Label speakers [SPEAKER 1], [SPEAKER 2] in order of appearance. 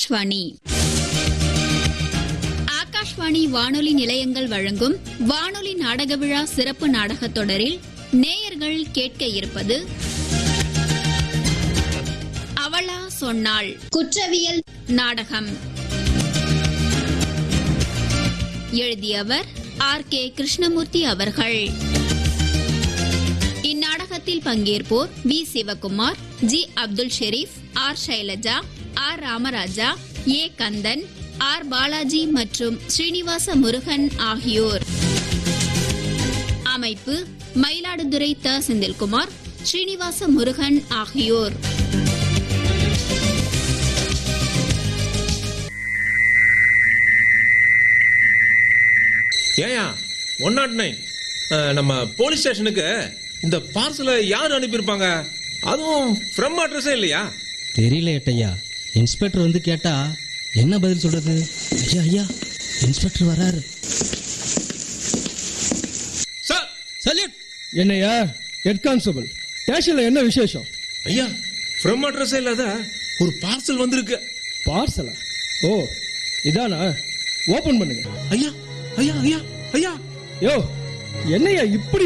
[SPEAKER 1] ஆகாஷ்வாணி ஆகாஷ்வாணி வானொலி நிலையங்கள் வழங்கும் வானொலி நாடக விழா சிறப்பு நாடகத் தொடரில் நேயர்கள் கேட்க இருப்பது அவளா சொன்னாள் குற்றவியல் நாடகம் எழுதியவர் ஆர் கே கிருஷ்ணமூர்த்தி அவர்கள் இந்நாடகத்தில் பங்கேற்போர் V Sivakumar G Abdul Sharif R Shailaja R Ramaraja A Kandan R Balaji மற்றும் ஸ்ரீனிவாச முருகன் ஆகியோர் அமைப்பு மயிலாடுதுறை த செந்தில்குமார் ஸ்ரீனிவாச முருகன் ஆகியோர்
[SPEAKER 2] ஏயா ஒன் நாட் நைன் நம்ம போலீஸ் ஸ்டேஷனுக்கு இந்த பார்சலை யார் அனுப்பியிருப்பாங்க அதுவும் ஃப்ரம் அட்ரஸே இல்லையா
[SPEAKER 3] தெரியல ஏட்டையா இன்ஸ்பெக்டர் வந்து கேட்டா என்ன பதில் சொல்றது ஐயா ஐயா இன்ஸ்பெக்டர் வராரு
[SPEAKER 2] சார்
[SPEAKER 3] சல்யூட்
[SPEAKER 4] என்னையா ஹெட் கான்ஸ்டபிள் ஸ்டேஷன்ல என்ன விசேஷம்
[SPEAKER 2] ஐயா ஃப்ரம் அட்ரஸே இல்லாத ஒரு பார்சல் வந்திருக்கு
[SPEAKER 4] பார்சலா ஓ இதானா ஓபன் பண்ணுங்க
[SPEAKER 2] ஐயா ஐயா ஐயா ஐயா
[SPEAKER 4] யோ என்னையா இப்படி